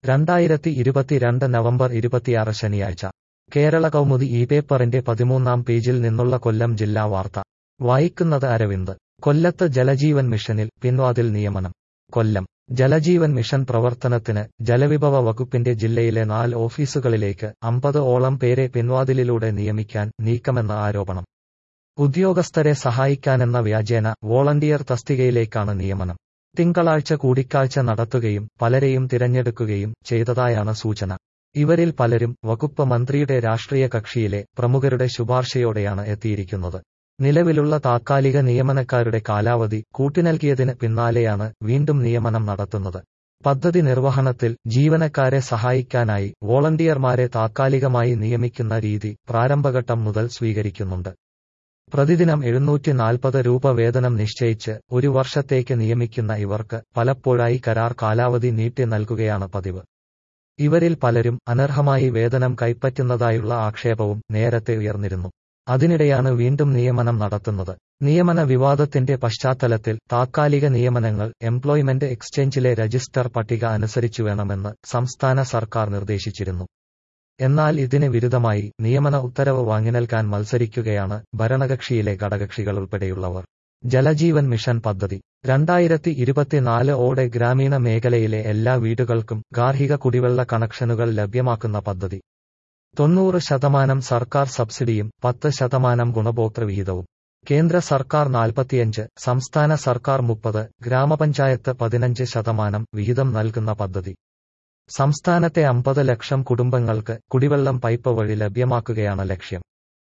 രണ്ടായിരത്തി ഇരുപത്തിരണ്ട് നവംബർ ഇരുപത്തിയാറ് ശനിയാഴ്ച കേരള കൗമുദി ഈ പേപ്പറിന്റെ പതിമൂന്നാം പേജിൽ നിന്നുള്ള കൊല്ലം ജില്ലാ വാർത്ത വായിക്കുന്നത് അരവിന്ദ് കൊല്ലത്ത് ജലജീവൻ മിഷനിൽ പിൻവാതിൽ നിയമനം കൊല്ലം ജലജീവൻ മിഷൻ പ്രവർത്തനത്തിന് ജലവിഭവ വകുപ്പിന്റെ ജില്ലയിലെ നാല് ഓഫീസുകളിലേക്ക് അമ്പത് ഓളം പേരെ പിൻവാതിലിലൂടെ നിയമിക്കാൻ നീക്കമെന്ന ആരോപണം ഉദ്യോഗസ്ഥരെ സഹായിക്കാനെന്ന വ്യാജേന വോളണ്ടിയർ തസ്തികയിലേക്കാണ് നിയമനം തിങ്കളാഴ്ച കൂടിക്കാഴ്ച നടത്തുകയും പലരെയും തിരഞ്ഞെടുക്കുകയും ചെയ്തതായാണ് സൂചന ഇവരിൽ പലരും വകുപ്പ് മന്ത്രിയുടെ രാഷ്ട്രീയ കക്ഷിയിലെ പ്രമുഖരുടെ ശുപാർശയോടെയാണ് എത്തിയിരിക്കുന്നത് നിലവിലുള്ള താത്കാലിക നിയമനക്കാരുടെ കാലാവധി കൂട്ടിനൽകിയതിന് പിന്നാലെയാണ് വീണ്ടും നിയമനം നടത്തുന്നത് പദ്ധതി നിർവഹണത്തിൽ ജീവനക്കാരെ സഹായിക്കാനായി വോളണ്ടിയർമാരെ താത്കാലികമായി നിയമിക്കുന്ന രീതി പ്രാരംഭഘട്ടം മുതൽ സ്വീകരിക്കുന്നുണ്ട് പ്രതിദിനം എഴുന്നൂറ്റി നാൽപ്പത് രൂപ വേതനം നിശ്ചയിച്ച് ഒരു വർഷത്തേക്ക് നിയമിക്കുന്ന ഇവർക്ക് പലപ്പോഴായി കരാർ കാലാവധി നീട്ടി നൽകുകയാണ് പതിവ് ഇവരിൽ പലരും അനർഹമായി വേതനം കൈപ്പറ്റുന്നതായുള്ള ആക്ഷേപവും നേരത്തെ ഉയർന്നിരുന്നു അതിനിടെയാണ് വീണ്ടും നിയമനം നടത്തുന്നത് നിയമന വിവാദത്തിന്റെ പശ്ചാത്തലത്തിൽ താത്കാലിക നിയമനങ്ങൾ എംപ്ലോയ്മെന്റ് എക്സ്ചേഞ്ചിലെ രജിസ്റ്റർ പട്ടിക അനുസരിച്ചു വേണമെന്ന് സംസ്ഥാന സർക്കാർ നിർദ്ദേശിച്ചിരുന്നു എന്നാൽ ഇതിന് വിരുദ്ധമായി നിയമന ഉത്തരവ് വാങ്ങി നൽകാൻ മത്സരിക്കുകയാണ് ഭരണകക്ഷിയിലെ ഘടകക്ഷികൾ ഉൾപ്പെടെയുള്ളവർ ജലജീവൻ മിഷൻ പദ്ധതി രണ്ടായിരത്തി ഇരുപത്തിനാല് ഓടെ ഗ്രാമീണ മേഖലയിലെ എല്ലാ വീടുകൾക്കും ഗാർഹിക കുടിവെള്ള കണക്ഷനുകൾ ലഭ്യമാക്കുന്ന പദ്ധതി തൊണ്ണൂറ് ശതമാനം സർക്കാർ സബ്സിഡിയും പത്ത് ശതമാനം ഗുണഭോക്തൃ വിഹിതവും കേന്ദ്ര സർക്കാർ നാൽപ്പത്തിയഞ്ച് സംസ്ഥാന സർക്കാർ മുപ്പത് ഗ്രാമപഞ്ചായത്ത് പതിനഞ്ച് ശതമാനം വിഹിതം നൽകുന്ന പദ്ധതി സംസ്ഥാനത്തെ അമ്പത് ലക്ഷം കുടുംബങ്ങൾക്ക് കുടിവെള്ളം പൈപ്പ് വഴി ലഭ്യമാക്കുകയാണ് ലക്ഷ്യം